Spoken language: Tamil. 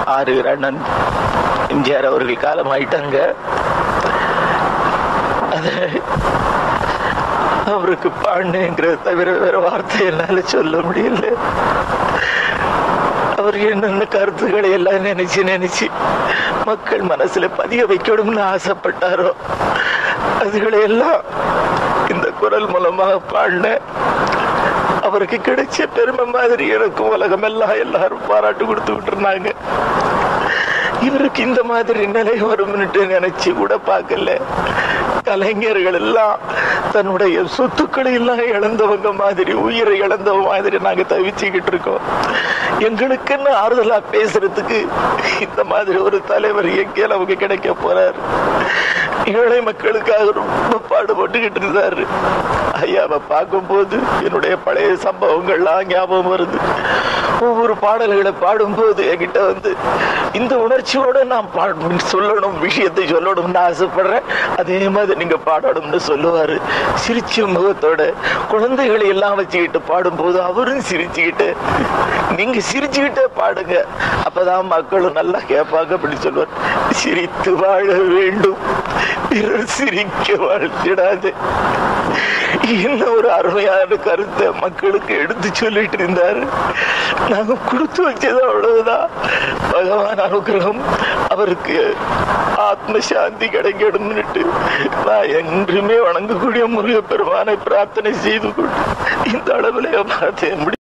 ஆறு அண்ணன் எம்ஜிஆர் அவர்கள் காலமாயிட்டாங்க அத அவருக்கு பாண்டுங்கிறத தவிர வேற வார்த்தை என்னால சொல்ல முடியல அவர் என்னென்ன கருத்துக்களை எல்லாம் நினைச்சு நினைச்சு மக்கள் மனசுல பதிய வைக்கணும்னு ஆசைப்பட்டாரோ அதுகளை எல்லாம் இந்த குரல் மூலமாக பாடின அவருக்கு கிடைச்ச பெருமை மாதிரி எனக்கும் உலகம் எல்லாம் எல்லாரும் பாராட்டு கொடுத்துக்கிட்டு இருந்தாங்க இவருக்கு இந்த மாதிரி நிலை வரும்னுட்டு நினைச்சு கூட பார்க்கல கலைஞர்கள் எல்லாம் தன்னுடைய சொத்துக்களை எல்லாம் இழந்தவங்க மாதிரி உயிரை இழந்தவ மாதிரி நாங்க தவிச்சுக்கிட்டு இருக்கோம் எங்களுக்குன்னு ஆறுதலா பேசுறதுக்கு இந்த மாதிரி ஒரு தலைவர் எங்கே நமக்கு கிடைக்க போறாரு ஏழை மக்களுக்காக ரொம்ப பாடுபட்டுக்கிட்டு இருந்தாரு ஐயாவை பார்க்கும்போது என்னுடைய பழைய சம்பவங்கள்லாம் ஞாபகம் வருது ஒவ்வொரு பாடல்களை பாடும்போது என்கிட்ட வந்து இந்த உணர்ச்சியோட நான் பாட சொல்லணும் விஷயத்தை சொல்லணும்னு ஆசைப்படுறேன் அதே மாதிரி நீங்க பாடணும்னு சொல்லுவாரு சிரிச்ச முகத்தோட குழந்தைகளை எல்லாம் வச்சுக்கிட்டு பாடும்போது அவரும் சிரிச்சுக்கிட்டு நீங்க சிரிச்சுக்கிட்டே பாடுங்க அப்பதான் மக்களும் நல்லா கேட்பாங்க அப்படி சொல்லுவார் சிரித்து வாழ வேண்டும் பிறர் சிரிக்க வாழ்த்திடாது என்ன ஒரு அருமையான கருத்தை மக்களுக்கு எடுத்து சொல்லிட்டு இருந்தாரு நாங்க கொடுத்து வச்சது அவ்வளவுதான் பகவான் அனுகிரகம் அவருக்கு ஆத்ம சாந்தி கிடைக்கணும்னுட்டு நான் என்றுமே வணங்கக்கூடிய முருக பெருமானை பிரார்த்தனை செய்து கொண்டு இந்த அளவுல பார்த்தேன்